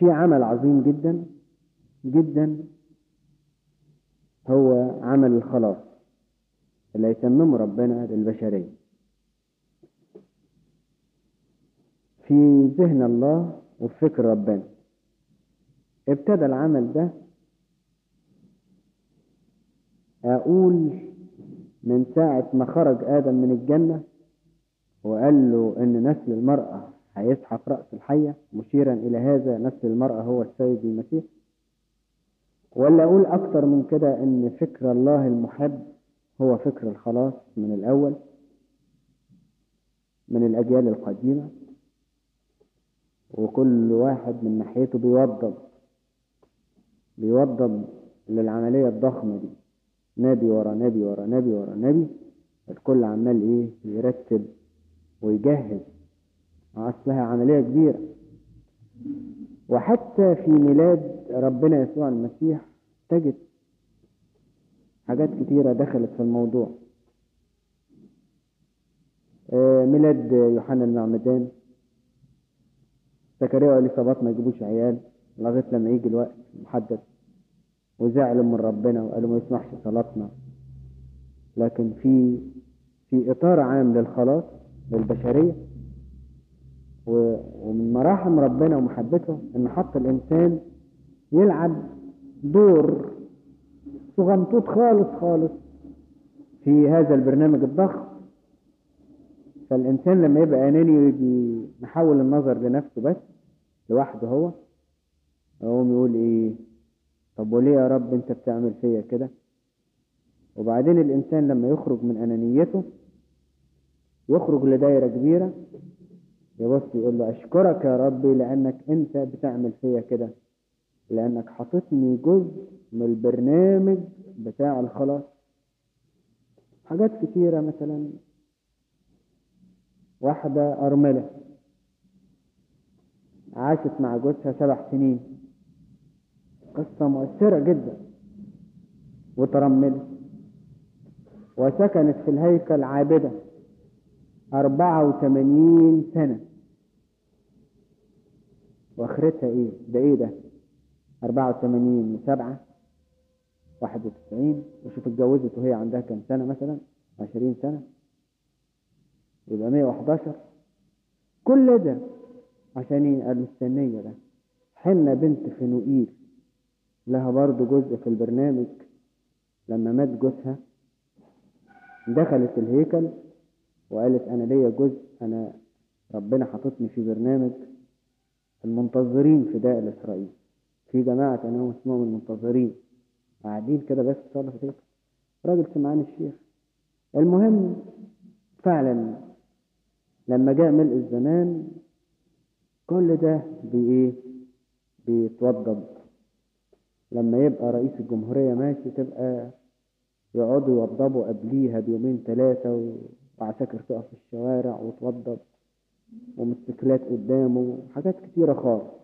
في عمل عظيم جدا جدا هو عمل الخلاص اللي يتممه ربنا للبشرية في ذهن الله وفي فكر ربنا ابتدى العمل ده أقول من ساعة ما خرج آدم من الجنة وقال له إن نسل المرأة هيزحف رأس الحية مشيرا إلى هذا نسل المرأة هو السيد المسيح ولا أقول أكتر من كده إن فكر الله المحب هو فكر الخلاص من الأول من الأجيال القديمة وكل واحد من ناحيته بيوضب بيوضب للعملية الضخمة دي نبي ورا نبي ورا نبي ورا نبي الكل عمال ايه يرتب ويجهز اصلها عملية كبيرة وحتى في ميلاد ربنا يسوع المسيح تجد حاجات كتيرة دخلت في الموضوع ميلاد يوحنا المعمدان زكريا واليصابات ما يجيبوش عيال لغايه لما يجي الوقت المحدد وزعلوا من ربنا وقالوا ما يسمحش صلاتنا لكن في في اطار عام للخلاص للبشريه ومن مراحم ربنا ومحبته ان حط الانسان يلعب دور صغنطوط خالص خالص في هذا البرنامج الضخم فالإنسان لما يبقى أناني ويجي محول النظر لنفسه بس لوحده هو يقوم يقول إيه طب وليه يا رب أنت بتعمل فيا كده وبعدين الإنسان لما يخرج من أنانيته يخرج لدايرة كبيرة يبص يقول له أشكرك يا ربي لأنك أنت بتعمل فيا كده لأنك حاططني جزء من البرنامج بتاع الخلاص حاجات كتيرة مثلا واحدة أرملة عاشت مع جوزها سبع سنين قصة مؤثرة جدا وترملت وسكنت في الهيكل عابدة أربعة وثمانين سنة وآخرتها إيه؟ ده إيه ده؟ أربعة وثمانين وسبعة واحد وتسعين وشوف اتجوزت وهي عندها كام سنة مثلا عشرين سنة يبقى 111 كل ده عشان ايه المستنية ده حنة بنت فنوئيل لها برضو جزء في البرنامج لما مات جوزها دخلت الهيكل وقالت انا ليا جزء انا ربنا حاططني في برنامج المنتظرين فداء لاسرائيل في جماعة انا اسمهم المنتظرين قاعدين كده بس صلى في الهيكل راجل سمعان الشيخ المهم فعلا لما جاء ملء الزمان كل ده بإيه بيتوضب لما يبقى رئيس الجمهورية ماشي تبقى يقعدوا يوضبوا قبليها بيومين ثلاثة وعساكر تقف في الشوارع وتوضب وموتوسيكلات قدامه حاجات كتيرة خالص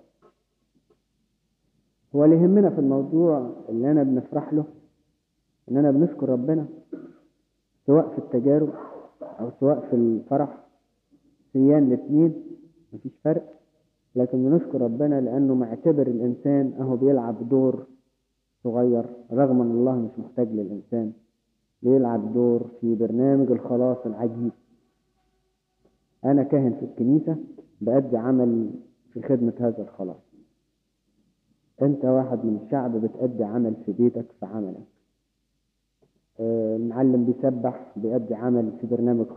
هو اللي يهمنا في الموضوع اللي أنا بنفرح له إننا بنشكر ربنا سواء في التجارب أو سواء في الفرح سيان الاثنين مفيش فرق لكن بنشكر ربنا لأنه معتبر الإنسان أهو بيلعب دور صغير رغم أن الله مش محتاج للإنسان بيلعب دور في برنامج الخلاص العجيب أنا كاهن في الكنيسة بأدي عمل في خدمة هذا الخلاص أنت واحد من الشعب بتأدي عمل في بيتك في عملك معلم بيسبح بيأدي عمل في برنامج